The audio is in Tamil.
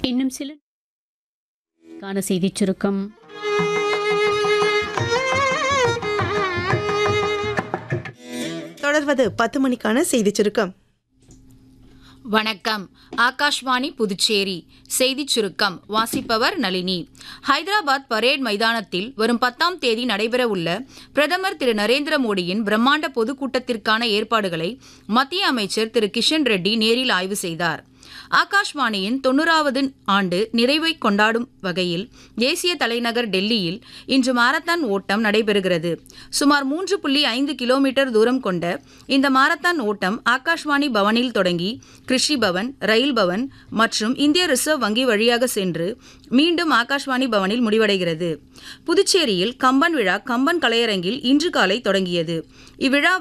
இன்னும் சில கான செய்திச் சுருக்கம் தொடர்வது பத்து மணிக்கான செய்திச் சுருக்கம் வணக்கம் ஆகாஷ்வாணி புதுச்சேரி செய்திச் சுருக்கம் வாசிப்பவர் நளினி ஹைதராபாத் பரேட் மைதானத்தில் வரும் பத்தாம் தேதி நடைபெறவுள்ள பிரதமர் திரு நரேந்திர மோடியின் பிரம்மாண்ட பொதுக்கூட்டத்திற்கான ஏற்பாடுகளை மத்திய அமைச்சர் திரு கிஷன் ரெட்டி நேரில் ஆய்வு செய்தார் ஆகாஷ்வாணியின் தொண்ணூறாவது ஆண்டு நிறைவை கொண்டாடும் வகையில் தேசிய தலைநகர் டெல்லியில் இன்று மாரத்தான் ஓட்டம் நடைபெறுகிறது சுமார் மூன்று புள்ளி ஐந்து கிலோமீட்டர் தூரம் கொண்ட இந்த மாரத்தான் ஓட்டம் ஆகாஷ்வாணி பவனில் தொடங்கி கிருஷி பவன் ரயில் பவன் மற்றும் இந்திய ரிசர்வ் வங்கி வழியாக சென்று மீண்டும் ஆகாஷ்வாணி பவனில் முடிவடைகிறது புதுச்சேரியில் கம்பன் விழா கம்பன் கலையரங்கில் இன்று காலை தொடங்கியது இவ்விழா